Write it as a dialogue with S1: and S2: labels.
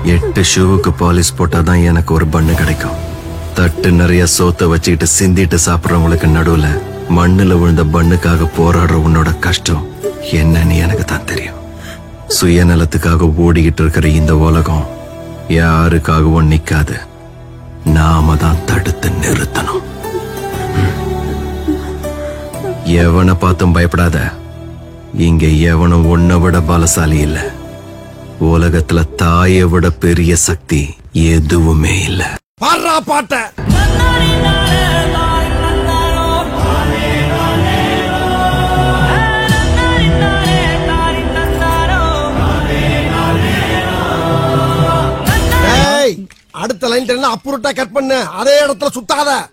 S1: எட்டு ஷூவுக்கு பாலிஷ் போட்டாதான் எனக்கு ஒரு பண்ணு கிடைக்கும் தட்டு நிறைய சோத்த வச்சுக்கிட்டு சிந்திட்டு சாப்பிடுறவங்களுக்கு நடுவுல மண்ணுல விழுந்த பண்ணுக்காக போராடுற உன்னோட கஷ்டம் என்னன்னு எனக்கு தான் தெரியும் சுயநலத்துக்காக ஓடிக்கிட்டு இருக்கிற இந்த உலகம் யாருக்காகவும் நிக்காது நாம தான் தடுத்து நிறுத்தணும் ம். எவனை பார்த்தும் பயப்படாத இங்க எவனும் உன்னை விட பலசாலி இல்ல உலகத்துல தாயை விட பெரிய சக்தி எதுவுமே இல்ல
S2: பாடுறா பாட்ட ஏய் அடுத்த லைன் அப்புறட்டா கட் பண்ணு அதே இடத்துல சுத்தாத